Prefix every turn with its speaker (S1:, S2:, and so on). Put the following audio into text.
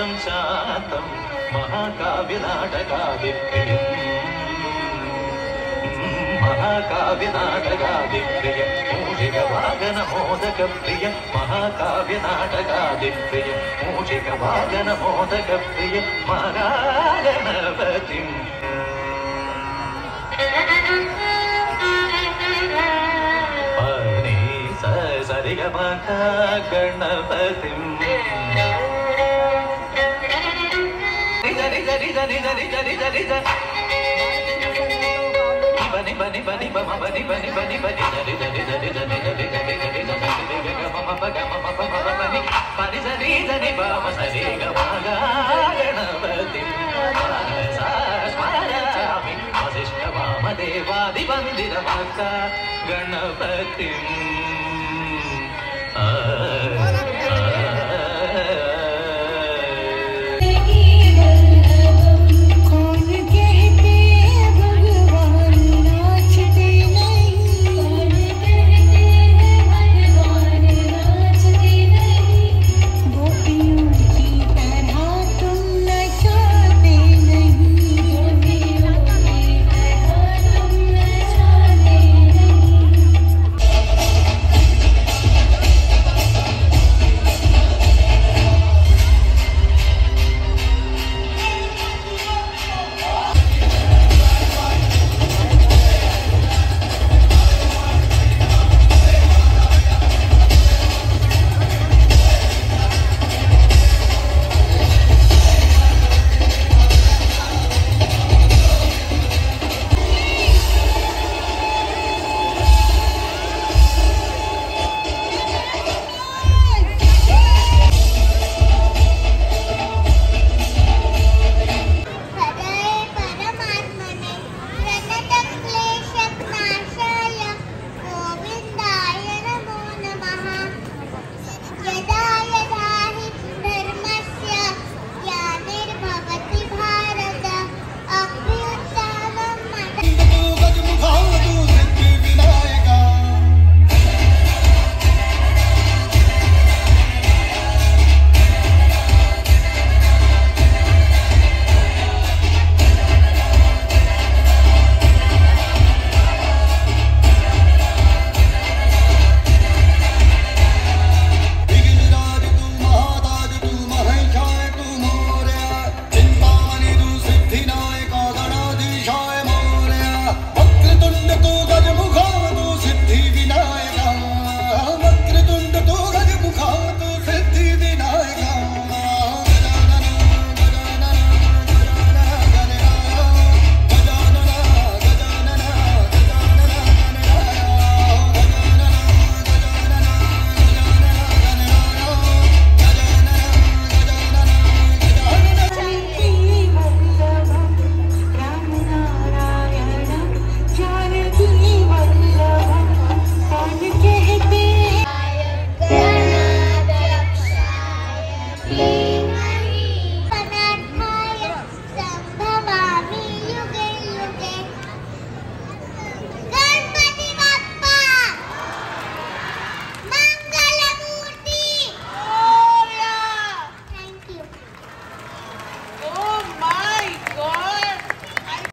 S1: శాంతం శాంతం మహాకావ్యనాటకాదిప్రియం మహాకావ్యనాటకాదిప్రియ మూషిక వాగన మోదక ప్రియ మహాకావ్యనాటకాదిప్రియ మూషిక వాగన మోదక ప్రియ మహాగణపతి పని సరిగ గణపతి నిజ నిజ నిజ నిజ నిజ నిజ నిజ బని బని బని బమ బని బని బని బని జరి జరి జరి జరి జరి జరి జరి జరి జరి గ మమ పగ మమ పమ బని పని జరి జరి బమ సరి గ మగ గణపతి స్మరామి వశిష్ఠ వామదేవాది వందిర మక గణపతి